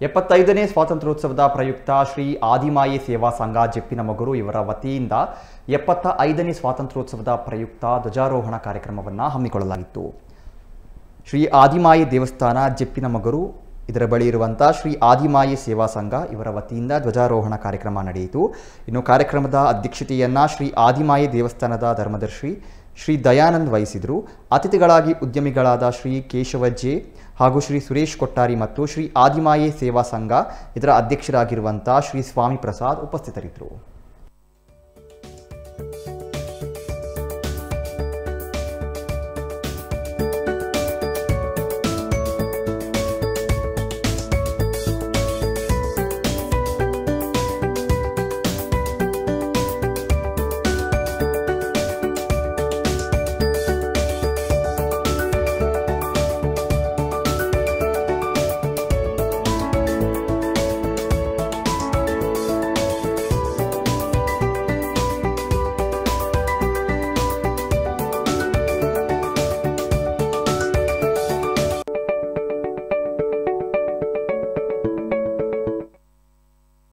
ಎಪ್ಪತ್ತೈದನೇ ಸ್ವಾತಂತ್ರ್ಯೋತ್ಸವದ ಪ್ರಯುಕ್ತ ಶ್ರೀ ಆದಿಮಾಯಿ ಸೇವಾ ಸಂಘ ಜೆಪ್ಪಿನ ಮಗುರು ಇವರ ವತಿಯಿಂದ ಎಪ್ಪತ್ತ ಐದನೇ ಸ್ವಾತಂತ್ರ್ಯೋತ್ಸವದ ಪ್ರಯುಕ್ತ ಧ್ವಜಾರೋಹಣ ಕಾರ್ಯಕ್ರಮವನ್ನು ಹಮ್ಮಿಕೊಳ್ಳಲಾಗಿತ್ತು ಶ್ರೀ ಆದಿಮಾಯಿ ದೇವಸ್ಥಾನ ಜೆಪ್ಪಿನ ಮಗರು ಇದರ ಬಳಿ ಇರುವಂಥ ಶ್ರೀ ಆದಿಮಾಯಿ ಸೇವಾ ಸಂಘ ಇವರ ವತಿಯಿಂದ ಧ್ವಜಾರೋಹಣ ಕಾರ್ಯಕ್ರಮ ನಡೆಯಿತು ಇನ್ನು ಕಾರ್ಯಕ್ರಮದ ಅಧ್ಯಕ್ಷತೆಯನ್ನ ಶ್ರೀ ಆದಿಮಾಯಿ ದೇವಸ್ಥಾನದ ಧರ್ಮದರ್ಶಿ ಶ್ರೀ ದಯಾನಂದ್ ವಹಿಸಿದರು ಅತಿಥಿಗಳಾಗಿ ಉದ್ಯಮಿಗಳಾದ ಶ್ರೀ ಕೇಶವ ಜೆ ಹಾಗೂ ಶ್ರೀ ಸುರೇಶ್ ಕೊಟ್ಟಾರಿ ಮತ್ತು ಶ್ರೀ ಆದಿಮಾಯಿ ಸೇವಾ ಸಂಘ ಇದರ ಅಧ್ಯಕ್ಷರಾಗಿರುವಂಥ ಶ್ರೀ ಸ್ವಾಮಿ ಪ್ರಸಾದ್ ಉಪಸ್ಥಿತರಿದ್ದರು